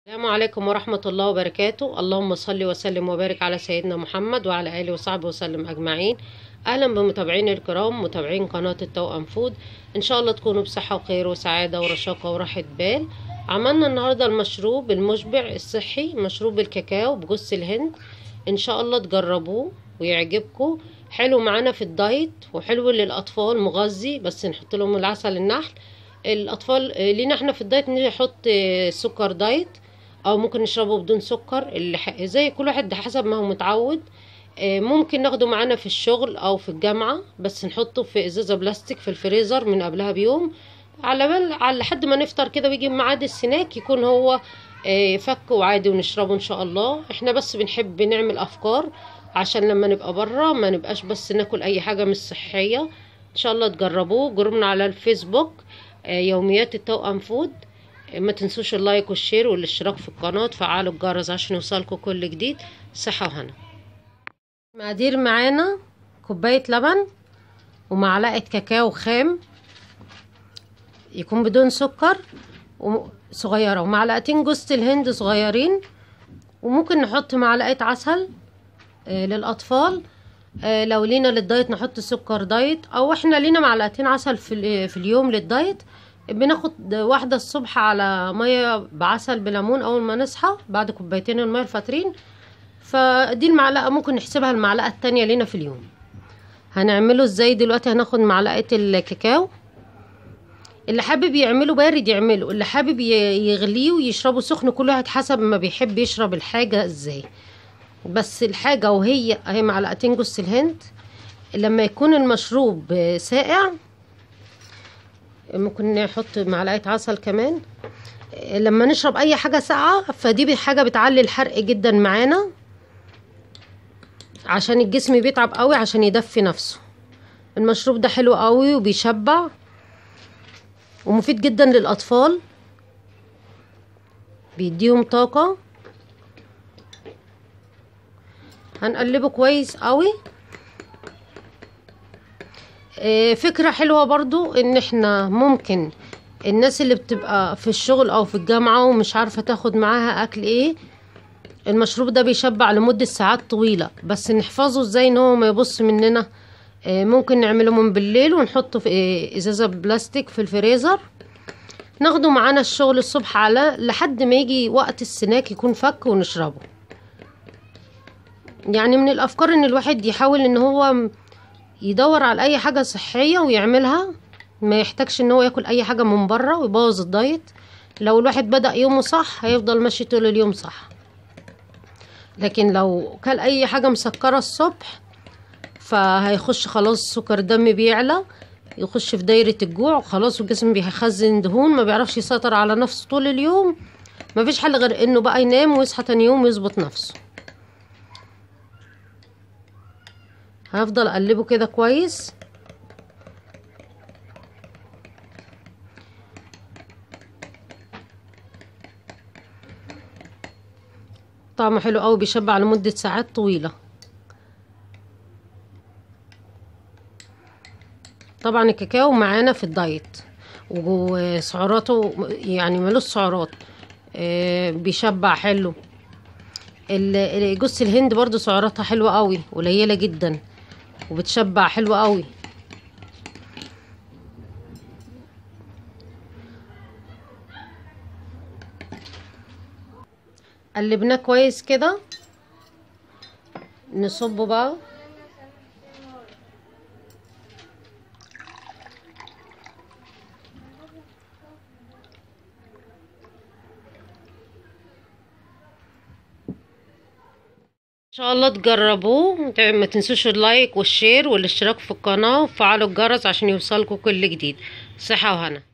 السلام عليكم ورحمة الله وبركاته اللهم صل وسلم وبارك على سيدنا محمد وعلى آله وصحبه وسلم أجمعين أهلا بمتابعين الكرام متابعين قناة التوأم فود إن شاء الله تكونوا بصحة وخير وسعادة ورشاقة وراحة بال عملنا النهاردة المشروب المشبع الصحي مشروب الكاكاو بجوز الهند إن شاء الله تجربوه ويعجبكم حلو معانا في الدايت وحلو للأطفال مغذي بس نحط لهم العسل النحل الأطفال لينا احنا في الدايت نحط سكر دايت او ممكن نشربه بدون سكر اللي ح... زي كل واحد حسب ما هو متعود ممكن ناخده معانا في الشغل او في الجامعة بس نحطه في ازازة بلاستيك في الفريزر من قبلها بيوم على بال على لحد ما نفطر كده ويجي ميعاد السناك يكون هو فك وعادي ونشربه ان شاء الله احنا بس بنحب نعمل افكار عشان لما نبقى بره ما نبقاش بس ناكل اي حاجة مش صحية ان شاء الله تجربوه جربنا على الفيسبوك يوميات التوأم فود ما تنسوش اللايك والشير والاشتراك في القناة وتفعلوا الجرس عشان يوصلكم كل جديد صحة وهنا مقادير معانا كوباية لبن ومعلقة كاكاو خام يكون بدون سكر صغيرة ومعلقتين جوز الهند صغيرين وممكن نحط معلقة عسل آه للأطفال آه لو لينا للدايت نحط سكر دايت أو احنا لينا معلقتين عسل في, في اليوم للدايت بناخد واحدة الصبح على مية بعسل بليمون أول ما نصحى بعد كوبايتين المية الفاترين فدي المعلقة ممكن نحسبها المعلقة التانية لينا في اليوم هنعمله ازاي دلوقتي هناخد معلقة الكاكاو اللي حابب يعمله بارد يعمله اللي حابب يغليه ويشربه سخن كل واحد حسب ما بيحب يشرب الحاجة ازاي بس الحاجة وهي اهي معلقتين جوز الهند لما يكون المشروب ساقع ممكن نحط معلقه عسل كمان لما نشرب اي حاجه ساقعه فدي حاجه بتعلي الحرق جدا معانا عشان الجسم بيتعب قوي عشان يدفي نفسه المشروب ده حلو قوي وبيشبع ومفيد جدا للاطفال بيديهم طاقه هنقلبه كويس قوي فكرة حلوة برضو ان احنا ممكن الناس اللي بتبقى في الشغل او في الجامعة ومش عارفة تاخد معاها اكل ايه المشروب ده بيشبع لمدة ساعات طويلة بس نحفظه ازاي ان هو ما يبص مننا ممكن نعمله من بالليل ونحطه في ازازة بلاستيك في الفريزر ناخده معانا الشغل الصبح على لحد ما يجي وقت السناك يكون فك ونشربه يعني من الافكار ان الواحد يحاول ان هو يدور على اي حاجه صحيه ويعملها ما يحتاجش ان هو ياكل اي حاجه من بره ويبوظ الدايت لو الواحد بدا يومه صح هيفضل ماشي طول اليوم صح لكن لو كل اي حاجه مسكره الصبح فهيخش خلاص سكر الدم بيعلى يخش في دايره الجوع وخلاص الجسم بيخزن دهون ما بيعرفش يسيطر على نفسه طول اليوم ما فيش حل غير انه بقى ينام ويصحى تاني يوم ويظبط نفسه هفضل اقلبه كده كويس طعمه حلو قوي بيشبع لمدة ساعات طويلة طبعا الكاكاو معانا في الدايت وسعراته يعني ملوش سعرات بيشبع حلو جوز الهند برضو سعراتها حلوة قوي قليلة جدا وبتشبع حلو قوي قلبناه كويس كده نصبه بقى ان شاء الله تجربوه ما تنسوش اللايك والشير والاشتراك في القناة وفعلوا الجرس عشان يوصلكوا كل جديد صحة وهنا